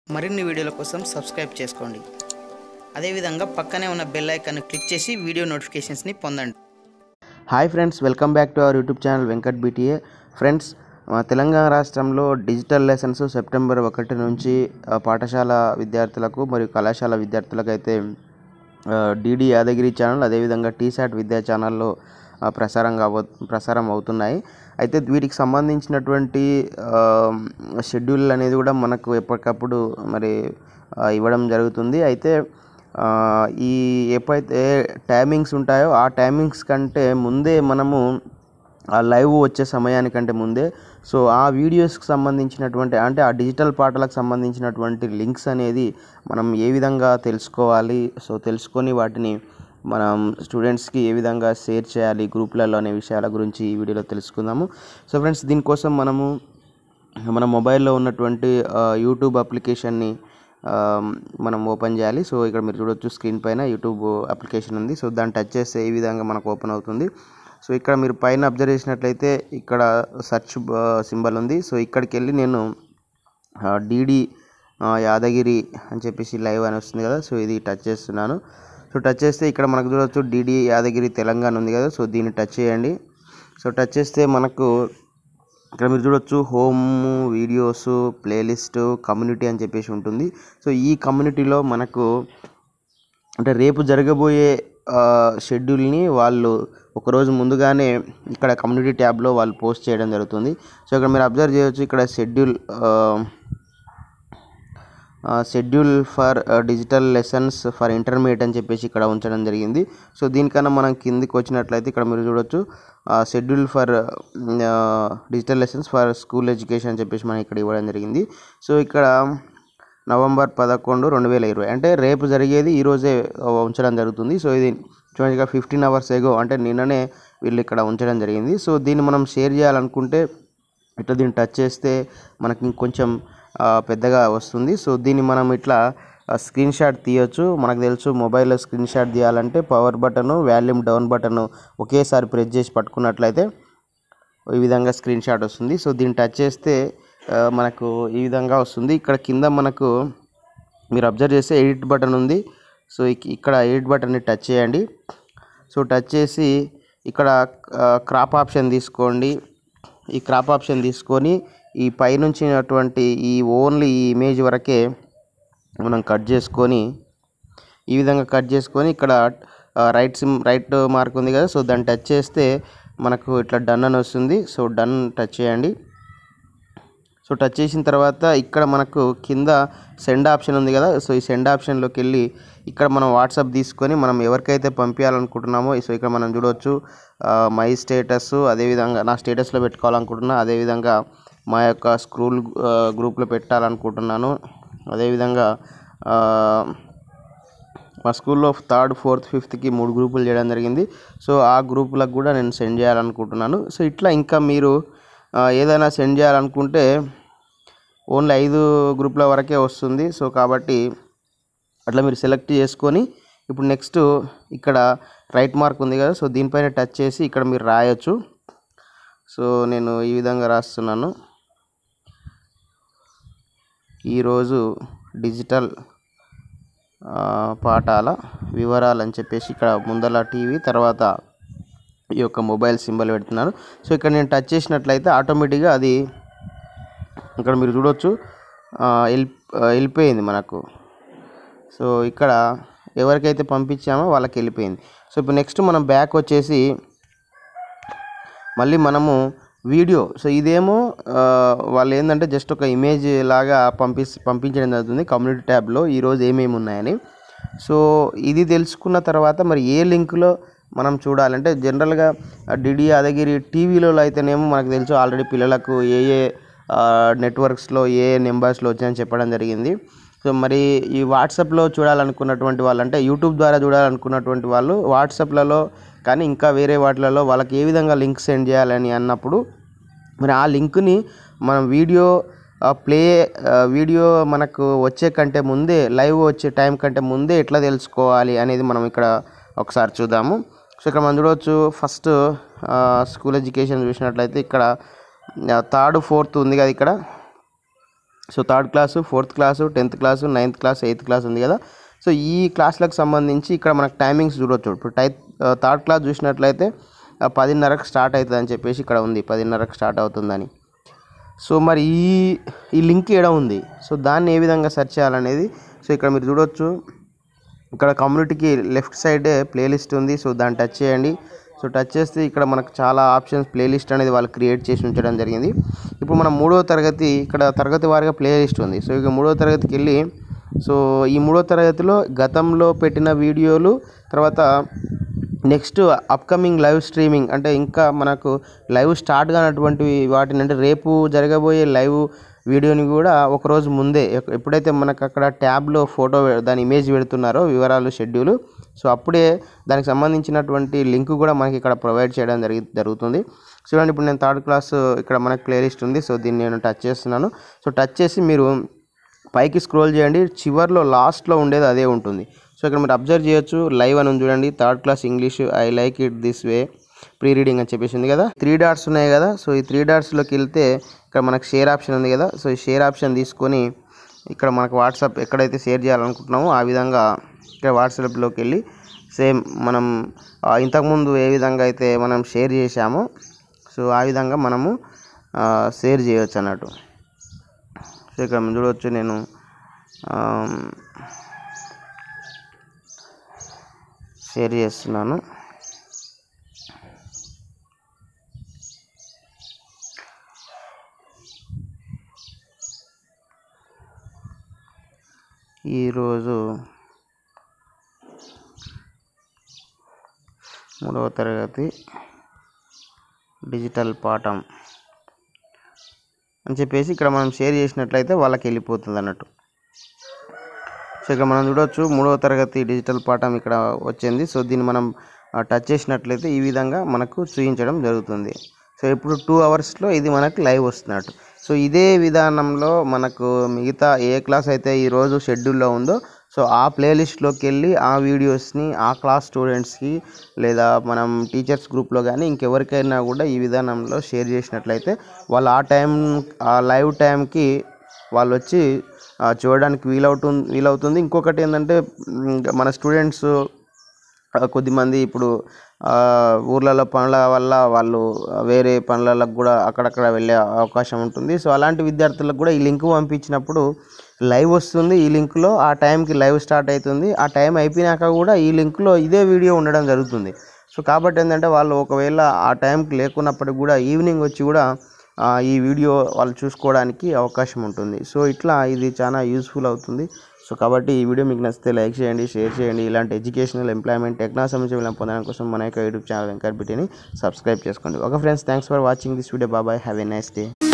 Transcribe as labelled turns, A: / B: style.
A: మరిన్ని వీడియోల కోసం సబ్స్క్రైబ్ చేసుకోండి అదేవిధంగా పక్కనే ఉన్న బెల్ ఐకాన్ని క్లిక్ చేసి వీడియో నోటిఫికేషన్స్ని పొందండి
B: hi friends welcome back to our YouTube channel Venkat BTA friends మా తెలంగాణ రాష్ట్రంలో డిజిటల్ లెసన్స్ సెప్టెంబర్ ఒకటి నుంచి ఆ, పాఠశాల విద్యార్థులకు మరియు కళాశాల విద్యార్థులకు అయితే డిడి యాదగిరి ఛానల్ అదేవిధంగా టీశాట్ విద్యా ఛానల్లో ఆ, ప్రసారం కావ ప్రసారం అవుతున్నాయి అయితే వీటికి సంబంధించినటువంటి ఆ, షెడ్యూల్ అనేది కూడా మనకు ఎప్పటికప్పుడు మరి ఆ, ఇవ్వడం జరుగుతుంది అయితే ఆ, ఈ ఎప్పుడైతే టైమింగ్స్ ఉంటాయో ఆ టైమింగ్స్ కంటే ముందే మనము ఆ లైవ్ వచ్చే సమయానికంటే ముందే సో ఆ వీడియోస్కి సంబంధించినటువంటి అంటే ఆ డిజిటల్ పాటలకు సంబంధించినటువంటి లింక్స్ అనేది మనం ఏ విధంగా తెలుసుకోవాలి సో తెలుసుకొని వాటిని మనం స్టూడెంట్స్కి ఏ విధంగా షేర్ చేయాలి గ్రూప్లలో అనే విషయాల గురించి ఈ వీడియోలో తెలుసుకుందాము సో ఫ్రెండ్స్ దీనికోసం మనము మన మొబైల్లో ఉన్నటువంటి ఆ, యూట్యూబ్ అప్లికేషన్ని ఆ, మనం ఓపెన్ చేయాలి సో ఇక్కడ మీరు చూడొచ్చు స్క్రీన్ పైన యూట్యూబ్ అప్లికేషన్ ఉంది సో దాన్ని టచ్ చేస్తే ఈ విధంగా మనకు ఓపెన్ అవుతుంది సో ఇక్కడ మీరు పైన అబ్జర్వ్ చేసినట్లయితే ఇక్కడ సెర్చ్ సింబల్ ఉంది సో ఇక్కడికి వెళ్ళి నేను డీడీ యాదగిరి అని చెప్పేసి లైవ్ అని వస్తుంది కదా సో ఇది టచ్ చేస్తున్నాను సో టచ్ చేస్తే ఇక్కడ మనకు చూడొచ్చు డీడీ యాదగిరి తెలంగాణ ఉంది కదా సో దీన్ని టచ్ చేయండి సో టచ్ చేస్తే మనకు ఇక్కడ మీరు చూడొచ్చు హోమ్ వీడియోస్ ప్లేలిస్ట్ కమ్యూనిటీ అని చెప్పేసి ఉంటుంది సో ఈ కమ్యూనిటీలో మనకు అంటే రేపు జరగబోయే ఆ, షెడ్యూల్ని వాళ్ళు ఒకరోజు ముందుగానే ఇక్కడ కమ్యూనిటీ ట్యాబ్లో వాళ్ళు పోస్ట్ చేయడం జరుగుతుంది సో ఇక్కడ మీరు అబ్జర్వ్ చేయొచ్చు ఇక్కడ schedule schedule for digital lessons for intermediate అని చెప్పేసి ఇక్కడ ఉంచడం జరిగింది సో దీనికన్నా మనం కిందికి వచ్చినట్లయితే ఇక్కడ మీరు చూడొచ్చు schedule for digital lessons for school education అని చెప్పేసి మనం ఇక్కడ ఇవ్వడం జరిగింది సో ఇక్కడ నవంబర్ పదకొండు రెండు వేల ఇరవై అంటే రేపు జరిగేది ఈరోజే ఉంచడం జరుగుతుంది సో ఇది చూడండి ఫిఫ్టీన్ అవర్స్ ఎగో అంటే నిన్ననే వీళ్ళు ఇక్కడ ఉంచడం జరిగింది సో దీన్ని మనం షేర్ చేయాలనుకుంటే ఇట్లా దీన్ని టచ్ చేస్తే మనకి ఇంకొంచెం ఆ, పెద్దగా వస్తుంది సో దీన్ని మనం ఇట్లా స్క్రీన్ షాట్ తీయొచ్చు మనకు తెలుసు మొబైల్లో స్క్రీన్ షాట్ తీయాలంటే power button volume down button ఒకేసారి ప్రెస్ చేసి పట్టుకున్నట్లయితే ఈ విధంగా స్క్రీన్ షాట్ వస్తుంది సో దీన్ని టచ్ చేస్తే ఆ, మనకు ఈ విధంగా వస్తుంది ఇక్కడ కింద మనకు మీరు అబ్జర్వ్ చేస్తే ఎడిట్ బటన్ ఉంది సో ఇక్- ఇక్కడ ఎడిట్ బటన్ని టచ్ చేయండి సో టచ్ చేసి ఇక్కడ క్రాప్ ఆప్షన్ తీసుకోండి ఈ క్రాప్ ఆప్షన్ తీసుకొని ఈ పైనుంచినటువంటి ఈ ఓన్లీ ఈ ఇమేజ్ వరకే మనం కట్ చేసుకొని ఈ విధంగా కట్ చేసుకొని ఇక్కడ ఆ, రైట్ సిమ్ రైట్ మార్క్ ఉంది కదా సో దాన్ని టచ్ చేస్తే మనకు ఇట్లా డన్ అని వస్తుంది సో డన్ టచ్ చేయండి సో టచ్ చేసిన తర్వాత ఇక్కడ మనకు కింద సెండ్ ఆప్షన్ ఉంది కదా సో ఈ సెండ్ ఆప్షన్లోకి వెళ్ళి ఇక్కడ మనం వాట్సాప్ తీసుకొని మనం ఎవరికైతే పంపించాలనుకుంటున్నామో సో ఇక్కడ మనం చూడవచ్చు ఆ, మై స్టేటస్ అదేవిధంగా నా స్టేటస్లో పెట్టుకోవాలనుకుంటున్నా అదేవిధంగా మా యొక్క స్కూల్ ఆ, గ్రూప్లో పెట్టాలనుకుంటున్నాను అదేవిధంగా ఆ, మా స్కూల్లో థర్డ్ ఫోర్త్ ఫిఫ్త్కి మూడు గ్రూపులు చేయడం జరిగింది సో ఆ గ్రూపులకు కూడా నేను సెండ్ చేయాలనుకుంటున్నాను సో ఇట్లా ఇంకా మీరు ఆ, ఏదైనా సెండ్ చేయాలనుకుంటే ఓన్లీ ఐదు గ్రూపుల వరకే వస్తుంది సో కాబట్టి అట్లా మీరు సెలెక్ట్ చేసుకొని ఇప్పుడు నెక్స్ట్ ఇక్కడ రైట్ మార్క్ ఉంది కదా సో దీనిపైన టచ్ చేసి ఇక్కడ మీరు రాయొచ్చు సో నేను ఈ విధంగా రాస్తున్నాను ఈరోజు డిజిటల్ ఆ, పాఠాల వివరాలు అని చెప్పేసి ఇక్కడ ముందల టీవీ తర్వాత ఈ యొక్క మొబైల్ సింబల్ పెడుతున్నాను సో ఇక్కడ నేను టచ్ చేసినట్లయితే ఆటోమేటిక్గా అది ఇక్కడ మీరు చూడొచ్చు ఆ, వెళ్ళి ఆ, వెళ్ళిపోయింది మనకు సో ఇక్కడ ఎవరికైతే పంపించామో వాళ్ళకి వెళ్ళిపోయింది సో ఇప్పుడు నెక్స్ట్ మనం బ్యాక్ వచ్చేసి మళ్ళీ మనము వీడియో సో ఇదేమో ఆ, వాళ్ళు ఏంటంటే జస్ట్ ఒక ఇమేజ్ లాగా పంపి పంపించడం జరుగుతుంది కమ్యూనిటీ ట్యాబ్లో ఈరోజు ఏమేమి ఉన్నాయని సో ఇది తెలుసుకున్న తర్వాత మరి ఏ లింక్లో మనం చూడాలంటే జనరల్గా డిడి యాదగిరి టీవీలో అయితేనేమో మనకు తెలుసు ఆల్రెడీ పిల్లలకు ఏ ఏ నెట్వర్క్స్లో ఏ నెంబర్స్లో వచ్చాయని చెప్పడం జరిగింది సో మరి ఈ వాట్సాప్లో చూడాలనుకున్నటువంటి వాళ్ళు అంటే యూట్యూబ్ ద్వారా చూడాలనుకున్నటువంటి వాళ్ళు వాట్సాప్లలో కానీ ఇంకా వేరే వాటిలలో వాళ్ళకి ఏ విధంగా లింక్ సెండ్ చేయాలని అన్నప్పుడు మరి ఆ లింక్ని మనం వీడియో ప్లే వీడియో మనకు వచ్చే కంటే ముందే లైవ్ వచ్చే టైం కంటే ముందే ఎట్లా తెలుసుకోవాలి అనేది మనం ఇక్కడ ఒకసారి చూద్దాము సో ఇక్కడ మనం చూడవచ్చు ఫస్ట్ స్కూల్ ఎడ్యుకేషన్ చూసినట్లయితే ఇక్కడ థర్డ్ ఫోర్త్ ఉంది కదా ఇక్కడ so third class fourth class tenth class ninth class eighth class ఉంది కదా సో ఈ క్లాసులకు సంబంధించి ఇక్కడ మనకు టైమింగ్స్ చూడొచ్చు ఇప్పుడు టై థర్డ్ క్లాస్ చూసినట్లయితే ఆ, పదిన్నరకు స్టార్ట్ అవుతుంది అని చెప్పేసి ఇక్కడ ఉంది పదిన్నరకు స్టార్ట్ అవుతుందని సో మరి ఈ ఈ లింక్ ఏడ ఉంది సో దాన్ని ఏ విధంగా సెర్చ్ చేయాలనేది సో ఇక్కడ మీరు చూడొచ్చు ఇక్కడ కమ్యూనిటీకి లెఫ్ట్ సైడే ప్లేలిస్ట్ ఉంది సో దాన్ని టచ్ చేయండి సో టచ్ చేస్తే ఇక్కడ మనకు చాలా ఆప్షన్స్ ప్లేలిస్ట్ అనేది వాళ్ళు క్రియేట్ చేసి ఉంచడం జరిగింది ఇప్పుడు మనం మూడవ తరగతి ఇక్కడ తరగతి వారిగా ప్లేలిస్ట్ ఉంది సో ఇక మూడవ తరగతికి వెళ్ళి సో ఈ మూడో తరగతిలో గతంలో పెట్టిన వీడియోలు తర్వాత నెక్స్ట్ అప్కమింగ్ లైవ్ స్ట్రీమింగ్ అంటే ఇంకా మనకు లైవ్ స్టార్ట్ కానటువంటి వాటిని అంటే రేపు జరగబోయే లైవ్ వీడియోని కూడా ఒకరోజు ముందే ఎప్- ఎప్పుడైతే మనకు అక్కడ ట్యాబ్లో ఫోటో పె- దాని ఇమేజ్ పెడుతున్నారో వివరాలు షెడ్యూల్ సో అప్పుడే దానికి సంబంధించినటువంటి లింక్ కూడా మనకి ఇక్కడ ప్రొవైడ్ చేయడం జరిగి జరుగుతుంది చూడండి ఇప్పుడు నేను థర్డ్ క్లాస్ ఇక్కడ మనకు ప్లేలిస్ట్ ఉంది సో దీన్ని నేను టచ్ చేస్తున్నాను సో టచ్ చేసి మీరు పైకి స్క్రోల్ చేయండి చివర్లో లాస్ట్లో ఉండేది అదే ఉంటుంది సో ఇక్కడ మీరు అబ్జర్వ్ చేయొచ్చు లైవ్ అని ఉంది చూడండి third class English I like it this way pre reading అని చెప్పేసి ఉంది కదా త్రీ డాట్స్ ఉన్నాయి కదా సో ఈ త్రీ డాట్స్లోకి వెళ్తే ఇక్కడ మనకు షేర్ ఆప్షన్ ఉంది కదా సో ఈ షేర్ ఆప్షన్ తీసుకొని ఇక్కడ మనకు వాట్సాప్ ఎక్కడైతే షేర్ చేయాలనుకుంటున్నామో ఆ విధంగా ఇక్కడ వాట్సాప్లోకి వెళ్ళి సేమ్ మనం ఆ, ఇంతకుముందు ఏ విధంగా అయితే మనం షేర్ చేశామో సో ఆ విధంగా మనము ఆ, షేర్ చేయొచ్చు అన్నట్టు సో ఇక్కడ మీరు చూడవచ్చు నేను ఆమ్, షేర్ చేస్తున్నాను ఈరోజు మూడవ తరగతి డిజిటల్ పాఠం అని చెప్పేసి ఇక్కడ మనం షేర్ చేసినట్లయితే వాళ్ళకి వెళ్ళిపోతుంది అన్నట్టు సో ఇక్కడ మనం చూడవచ్చు మూడవ తరగతి డిజిటల్ పాఠం ఇక్కడ వచ్చింది సో దీన్ని మనం ఆ, టచ్ చేసినట్లయితే ఈ విధంగా మనకు చూపించడం జరుగుతుంది సో ఇప్పుడు టూ అవర్స్లో ఇది మనకు లైవ్ వస్తున్నట్టు సో ఇదే విధానంలో మనకు మిగతా ఏ క్లాస్ అయితే ఈరోజు షెడ్యూల్లో ఉందో సో ఆ ప్లేలిస్ట్లోకి వెళ్ళి ఆ వీడియోస్ని ఆ క్లాస్ స్టూడెంట్స్కి లేదా మనం టీచర్స్ గ్రూప్లో కానీ ఇంకెవరికైనా కూడా ఈ విధానంలో షేర్ చేసినట్లయితే వాళ్ళు ఆ టైం ఆ లైవ్ టైంకి వాళ్ళు వచ్చి ఆ, చూడడానికి వీలవుతుంది వీలవుతుంది ఇంకొకటి ఏంటంటే మ్, మన స్టూడెంట్స్ కొద్దిమంది ఇప్పుడు ఆ, ఊర్లలో పనుల వల్ల వాళ్ళు వేరే పనులకు కూడా అక్కడక్కడ వెళ్ళే అవకాశం ఉంటుంది సో అలాంటి విద్యార్థులకు కూడా ఈ లింక్ పంపించినప్పుడు లైవ్ వస్తుంది ఈ లింక్లో ఆ టైంకి లైవ్ స్టార్ట్ అవుతుంది ఆ టైం అయిపోయినాక కూడా ఈ లింక్లో ఇదే వీడియో ఉండడం జరుగుతుంది సో కాబట్టి ఏంటంటే వాళ్ళు ఒకవేళ ఆ టైంకి లేకున్నప్పటికి కూడా ఈవినింగ్ వచ్చి కూడా ఆ, ఈ వీడియో వాళ్ళు చూసుకోవడానికి అవకాశం ఉంటుంది సో ఇట్లా ఇది చాలా యూస్ఫుల్ అవుతుంది సో కాబట్టి ఈ వీడియో మీకు నచ్చితే లైక్ చేయండి షేర్ చేయండి ఇలాంటి ఎడ్యుకేషనల్ ఎంప్లాయ్మెంట్ టెక్నాలజీ సంబంధించిన వీళ్ళని పొందడం కోసం మన యొక్క యూట్యూబ్ ఛానల్ వెంకట్ బిటిని సబ్స్క్రైబ్ చేసుకోండి okay friends thanks for watching this video బాబాయ్ హ్యావ్ ఎ నైస్ డే